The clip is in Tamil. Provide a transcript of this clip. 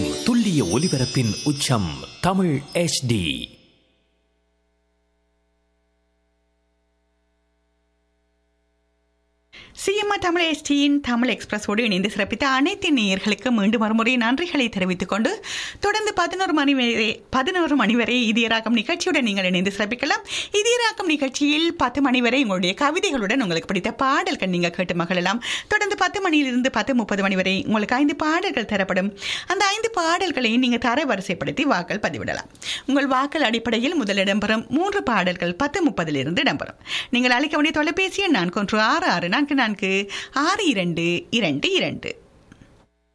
எங்கும் துல்லிய ஒலிபரப்பின் உச்சம் தமிழ் HD சிஎம்ஆர் தமிழ் எஸ்டியின் தமிழ் எக்ஸ்பிரஸோடு இணைந்து சிறப்பித்த அனைத்து நேயர்களுக்கு மீண்டும் ஒருமுறை நன்றிகளை தெரிவித்துக் கொண்டு தொடர்ந்து பதினோரு மணி வரை பதினோரு மணி வரை இதயராகம் நிகழ்ச்சியுடன் நீங்கள் இணைந்து சிறப்பிக்கலாம் இதயராகம் நிகழ்ச்சியில் பத்து மணி வரை உங்களுடைய கவிதைகளுடன் உங்களுக்கு பிடித்த பாடல்கள் நீங்கள் கேட்டு மகிழலாம் தொடர்ந்து பத்து மணியிலிருந்து பத்து முப்பது மணி வரை உங்களுக்கு ஐந்து பாடல்கள் தரப்படும் அந்த ஐந்து பாடல்களை நீங்கள் தர வரிசைப்படுத்தி வாக்கள் பதிவிடலாம் உங்கள் வாக்கள் அடிப்படையில் முதல் இடம்பெறும் மூன்று பாடல்கள் பத்து முப்பதிலிருந்து இடம்பெறும் நீங்கள் அழைக்க வேண்டிய தொலைபேசி எண் நான்கு ஒன்று ஆறு ஆறு நான்கு நான்கு ஆறு இரண்டு இரண்டு இரண்டு